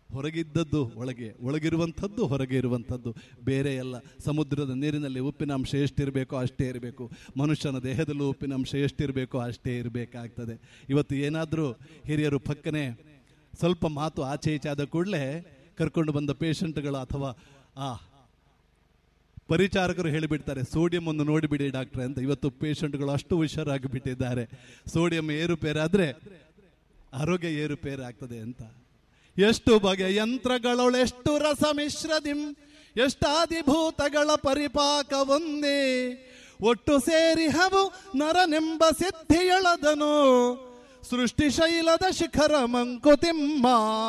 ಹೊರಗಿದ್ದದ್ದು ಒಳಗೆ ಒಳಗಿರುವಂಥದ್ದು ಹೊರಗೆ ಇರುವಂಥದ್ದು ಬೇರೆ ಅಲ್ಲ ಸಮುದ್ರದ ನೀರಿನಲ್ಲಿ ಉಪ್ಪಿನಾಂಶ ಎಷ್ಟಿರಬೇಕೋ ಅಷ್ಟೇ ಇರಬೇಕು ಮನುಷ್ಯನ ದೇಹದಲ್ಲೂ ಉಪ್ಪಿನಾಂಶ ಎಷ್ಟಿರಬೇಕೋ ಅಷ್ಟೇ ಇರಬೇಕಾಗ್ತದೆ ಇವತ್ತು ಏನಾದರೂ ಹಿರಿಯರು ಪಕ್ಕನೆ ಸ್ವಲ್ಪ ಮಾತು ಆಚೆ ಈಚೆ ಆದ ಕೂಡಲೇ ಕರ್ಕೊಂಡು ಬಂದ ಪೇಷಂಟ್ಗಳು ಅಥವಾ ಆ ಪರಿಚಾರಕರು ಹೇಳಿಬಿಡ್ತಾರೆ ಸೋಡಿಯಂ ಒಂದು ನೋಡಿಬಿಡಿ ಡಾಕ್ಟ್ರೆ ಅಂತ ಇವತ್ತು ಪೇಷಂಟ್ಗಳು ಅಷ್ಟು ಹುಷಾರಾಗಿ ಬಿಟ್ಟಿದ್ದಾರೆ ಸೋಡಿಯಂ ಏರುಪೇರಾದ್ರೆ ಆರೋಗ್ಯ ಏರುಪೇರು ಆಗ್ತದೆ ಅಂತ ಎಷ್ಟು ಬಗೆಯ ಯಂತ್ರಗಳೊಳೆಷ್ಟು ರಸ ಮಿಶ್ರದಿಂ ಎಷ್ಟಾದಿಭೂತಗಳ ಪರಿಪಾಕ ಒಂದೇ ಒಟ್ಟು ಸೇರಿ ಹವು ನರನೆಂಬ ಸಿದ್ಧಿಯಳದನು ಸೃಷ್ಟಿ ಶೈಲದ ಶಿಖರ ಮಂಕುತಿಮ್ಮ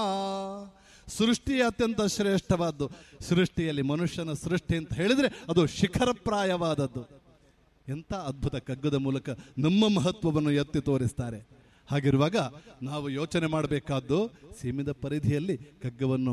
ಸೃಷ್ಟಿ ಅತ್ಯಂತ ಶ್ರೇಷ್ಠವಾದ್ದು ಸೃಷ್ಟಿಯಲ್ಲಿ ಮನುಷ್ಯನ ಸೃಷ್ಟಿ ಅಂತ ಹೇಳಿದ್ರೆ ಅದು ಶಿಖರಪ್ರಾಯವಾದದ್ದು ಎಂಥ ಅದ್ಭುತ ಕಗ್ಗದ ಮೂಲಕ ನಮ್ಮ ಮಹತ್ವವನ್ನು ಎತ್ತಿ ತೋರಿಸ್ತಾರೆ ಹಾಗಿರುವಾಗ ನಾವು ಯೋಚನೆ ಮಾಡಬೇಕಾದ್ದು ಸೀಮಿತ ಪರಿಧಿಯಲ್ಲಿ ಕಗ್ಗವನ್ನು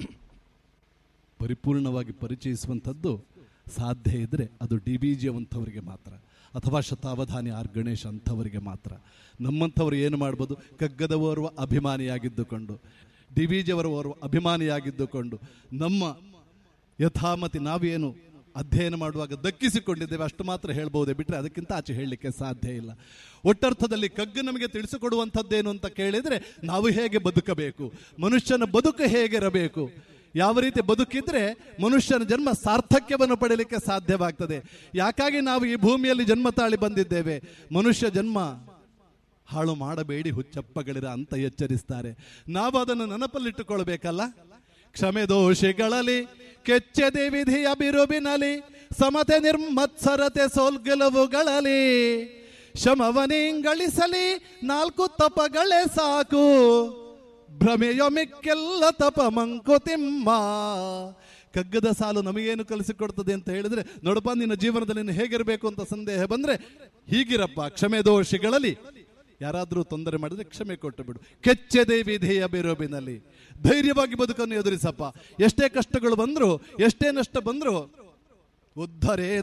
ಪರಿಪೂರ್ಣವಾಗಿ ಪರಿಚಯಿಸುವಂಥದ್ದು ಸಾಧ್ಯ ಇದ್ದರೆ ಅದು ಡಿ ಬಿ ಜಿ ಅಂಥವರಿಗೆ ಮಾತ್ರ ಅಥವಾ ಶತಾವಧಾನಿ ಆರ್ ಗಣೇಶ್ ಅಂಥವರಿಗೆ ಮಾತ್ರ ನಮ್ಮಂಥವ್ರು ಏನು ಮಾಡ್ಬೋದು ಕಗ್ಗದ ಓರ್ವ ಅಭಿಮಾನಿಯಾಗಿದ್ದುಕೊಂಡು ಡಿ ಬಿ ಜಿಯವರ ಓರ್ವ ಅಭಿಮಾನಿಯಾಗಿದ್ದುಕೊಂಡು ನಮ್ಮ ಯಥಾಮತಿ ನಾವೇನು ಅಧ್ಯಯನ ಮಾಡುವಾಗ ದಕ್ಕಿಸಿಕೊಂಡಿದ್ದೇವೆ ಅಷ್ಟು ಮಾತ್ರ ಹೇಳ್ಬಹುದೇ ಬಿಟ್ಟರೆ ಅದಕ್ಕಿಂತ ಆಚೆ ಹೇಳಲಿಕ್ಕೆ ಸಾಧ್ಯ ಇಲ್ಲ ಒಟ್ಟರ್ಥದಲ್ಲಿ ಕಗ್ಗು ನಮಗೆ ತಿಳಿಸಿಕೊಡುವಂಥದ್ದೇನು ಅಂತ ಕೇಳಿದರೆ ನಾವು ಹೇಗೆ ಬದುಕಬೇಕು ಮನುಷ್ಯನ ಬದುಕು ಹೇಗಿರಬೇಕು ಯಾವ ರೀತಿ ಬದುಕಿದ್ರೆ ಮನುಷ್ಯನ ಜನ್ಮ ಸಾರ್ಥಕ್ಯವನ್ನು ಪಡೆಯಲಿಕ್ಕೆ ಸಾಧ್ಯವಾಗ್ತದೆ ಯಾಕಾಗಿ ನಾವು ಈ ಭೂಮಿಯಲ್ಲಿ ಜನ್ಮ ತಾಳಿ ಬಂದಿದ್ದೇವೆ ಮನುಷ್ಯ ಜನ್ಮ ಹಾಳು ಮಾಡಬೇಡಿ ಹುಚ್ಚಪ್ಪಗಳಿರ ಅಂತ ಎಚ್ಚರಿಸ್ತಾರೆ ನಾವು ಅದನ್ನು ನೆನಪಲ್ಲಿಟ್ಟುಕೊಳ್ಬೇಕಲ್ಲ ಕ್ಷಮೆ ದೋಷಿಗಳಲ್ಲಿ ಕೆಚ್ಚದೆ ವಿಧಿಯ ಬಿರುಬಿನಲಿ ಸಮತೆ ನಿರ್ಮತ್ಸರತೆ ಸೋಲ್ಗೆಲುವುಗಳಲ್ಲಿ ಶಮವನಿಂಗಳಿಸಲಿ ನಾಲ್ಕು ತಪಗಳೇ ಸಾಕು ಭ್ರಮೆಯೊ ಮಿಕ್ಕೆಲ್ಲ ತಪ ಮಂಕುತಿಮ್ಮ ಕಗ್ಗದ ಸಾಲು ನಮಗೇನು ಕಲಿಸಿಕೊಡ್ತದೆ ಅಂತ ಹೇಳಿದ್ರೆ ನೋಡಪ್ಪ ನಿನ್ನ ಜೀವನದಲ್ಲಿ ನೀನು ಹೇಗಿರಬೇಕು ಅಂತ ಸಂದೇಹ ಬಂದ್ರೆ ಹೀಗಿರಪ್ಪ ಕ್ಷಮೆ ದೋಷಿಗಳಲ್ಲಿ ಯಾರಾದರೂ ತೊಂದರೆ ಮಾಡಿದ್ರೆ ಕ್ಷಮೆ ಕೊಟ್ಟು ಬಿಡು ಕೆಚ್ಚದೆ ವಿಧೇಯ ಬಿರೋಬಿನಲ್ಲಿ ಧೈರ್ಯವಾಗಿ ಬದುಕನ್ನು ಎದುರಿಸಪ್ಪ ಎಷ್ಟೇ ಕಷ್ಟಗಳು ಬಂದ್ರು ಎಷ್ಟೇ ನಷ್ಟ ಬಂದ್ರು ಉದ್ಧರೇ